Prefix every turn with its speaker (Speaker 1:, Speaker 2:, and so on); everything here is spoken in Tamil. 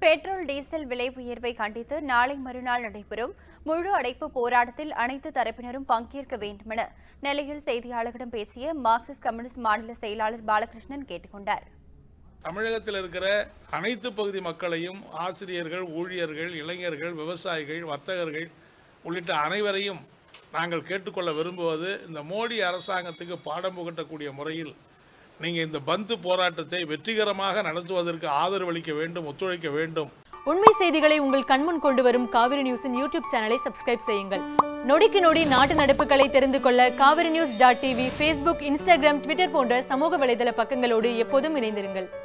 Speaker 1: பெட்ரோல் டீசல் விலை உயர்வை கண்டித்து நாளை மறுநாள் நடைபெறும் முழு அடைப்பு போராட்டத்தில் அனைத்து தரப்பினரும் பங்கேற்க வேண்டுமென நெல்லையில் செய்தியாளர்களிடம் பேசிய மார்க்சிஸ்ட் கம்யூனிஸ்ட் மாநில செயலாளர் பாலகிருஷ்ணன் கேட்டுக்கொண்டார்
Speaker 2: தமிழகத்தில் இருக்கிற அனைத்து பகுதி மக்களையும் ஆசிரியர்கள் ஊழியர்கள் இளைஞர்கள் விவசாயிகள் வர்த்தகர்கள் உள்ளிட்ட அனைவரையும் நாங்கள் கேட்டுக்கொள்ள விரும்புவது இந்த மோடி அரசாங்கத்துக்கு பாடம் புகட்டக்கூடிய முறையில் நீங்கள் இந்த பந்து போராட்டத்தை வெற்றிகரமாக நடத்துவதற்கு ஆதரவளிக்க வேண்டும் ஒத்துழைக்க வேண்டும்
Speaker 3: உண்மை செய்திகளை உங்கள் கண்முன் கொண்டு வரும் காவிரி நியூஸின் யூடியூப் சேனலை சப்ஸ்கிரைப் செய்யுங்கள் நொடிக்கு நொடி நாட்டு நடப்புகளை தெரிந்து கொள்ள Kaveri news dot TV Facebook Instagram Twitter போன்ற சமூக வலைதள பக்கங்களோடு எப்போதும் இணைந்திருங்கள்